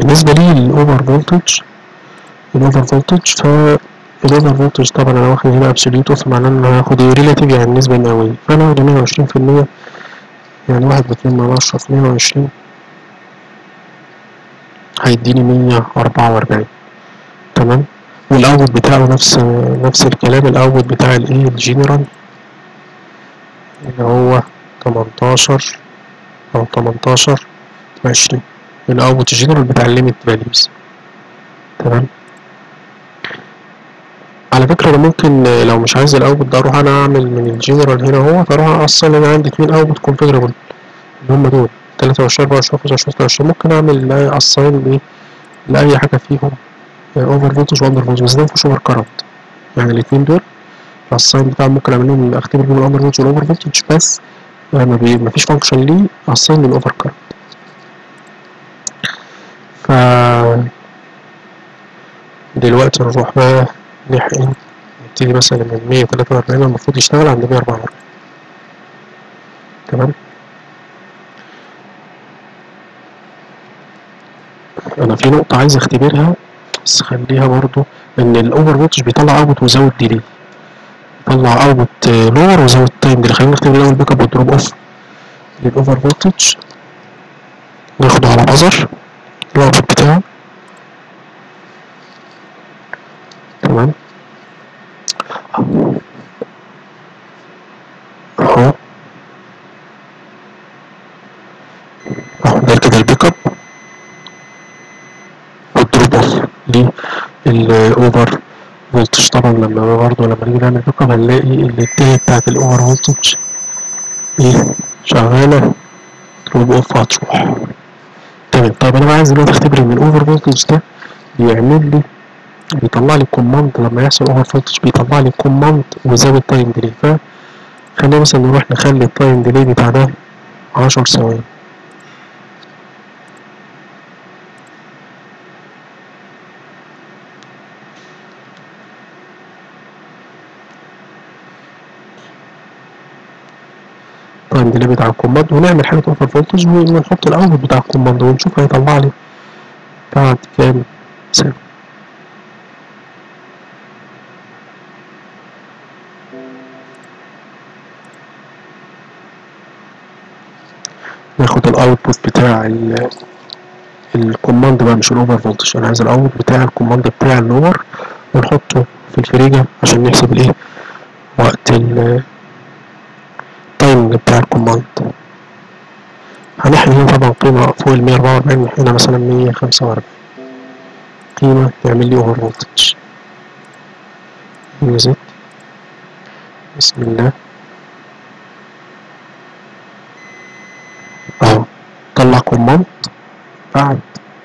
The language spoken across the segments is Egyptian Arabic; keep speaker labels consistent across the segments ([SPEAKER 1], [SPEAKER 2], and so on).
[SPEAKER 1] بالنسبة لي الأوفر فولتج الأوفر فولتج ف الأوفر فولتج طبعا أنا واخد هنا أبسوليوت فمعناه إن أنا هاخد إيه ريلاتيف يعني النسبة المئوية فأنا هاخد مية وعشرين في المية يعني واحد واتنين من عشرة في مية وعشرين هيديني مية أربعة وأربعين تمام والأوت بتاعه نفس نفس الكلام الأوت بتاع الإيه الجنرال اللي هو تمنتاشر أو تمنتاشر عشرين الأوت الجنرال بتاع الليميت فاليوز تمام على فكرة أنا ممكن لو مش عايز الأوت ده أروح أنا أعمل من الجنرال هنا أهو فأروح أصل أنا عندي اتنين أوت كونفيجرابل اللي هما دول تلاتة وعشرين أربعة وعشرين خمسة وعشرين ستة وعشرين ممكن أعمل أصاين إيه لأي حاجة فيهم أوفر فولتج وأندر فولتج بس ده مفيهوش أوفر كارنت يعني الاتنين دول الأصاين بتاعهم ممكن أعمل لهم أختبر بيهم الأندر فولتج والأوفر فولتج بس ما بي مفيش فانكشن ليه أصاين للأوفر كارنت ف دلوقتي نروح بقى نحقن نبتدي مثلا من مية تلاتة وأربعين المفروض يشتغل عند مية أربعة وأربعين تمام أنا في نقطة عايز أختبرها بس خليها برضو إن الأوفر فولتج بيطلع أوت ويزود ديلي بيطلع أوت لور ويزود تايم ديلي خلينا نختبر الأول البيك اب والدروب أوف للأوفر فولتج ناخده على بازر الأوتبوت بتاعه تمام اهو اهو ده كده البيك اب والدروب اوف للاوفر فولتج طبعا لما برضه لما نيجي نعمل بيك اب هنلاقي الاتجاه بتاعت الاوفر فولتج ايه شغاله دروب اوف هتروح تمام طيب انا بقى عايز دلوقتي اختبر ان الاوفر فولتج ده بيعمل لي بيطلع لي كوماند لما يحصل اوفر فولتج بيطلع لي كوماند ويزود تايم ديلي ف خلينا مثلا نروح نخلي التايم ديلي بتاع ده عشر ثواني التايم ديلي بتاع الكوماند ونعمل حاجة اوفر فولتج ونحط الاوتبوت بتاع الكوماند ونشوف هيطلع لي بعد كام ثانية ناخد الاوتبوت بتاع الكوماند بقى مش الاوفر فولتج انا عايز الاوتبوت بتاع الكوماند بتاع اللور ونحطه في الفريجة عشان نحسب الايه وقت التايمنج بتاع الكوماند هنحن هنا طبعا قيمة فوق ال 144 هنا مثلا 145 قيمة تعمل لي اوفر فولتج نزلت بسم الله اهو طلع كوماند بعد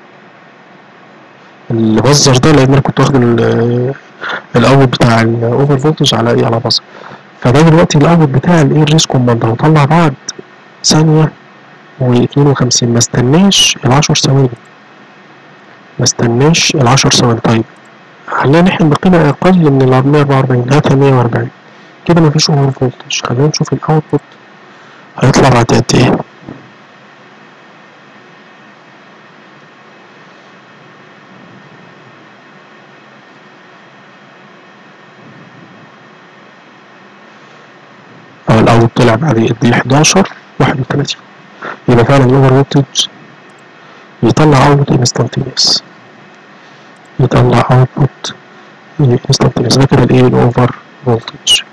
[SPEAKER 1] البزر ده لان انا كنت واخد الاوت بتاع الاوفر فولتج على ايه على بزر فده دلوقتي الاوت بتاع الايه الريس كوماند اهو طلع بعد ثانية واتنين وخمسين ما استناش العشر ثواني ما استناش العشر ثواني طيب خلينا نحن بقيمة أقل من ال 144 هاتها 140 كده مفيش اوفر فولتج خلينا نشوف الاوتبوت هيطلع بعد قد ايه أو الأوت طلع بعد قد ايه 11 31 يبقى فعلا الأوفر فولتج يطلع اوتبوت انستانتينيوس يطلع اوتبوت انستانتينيوس ده كده الايه الأوفر فولتج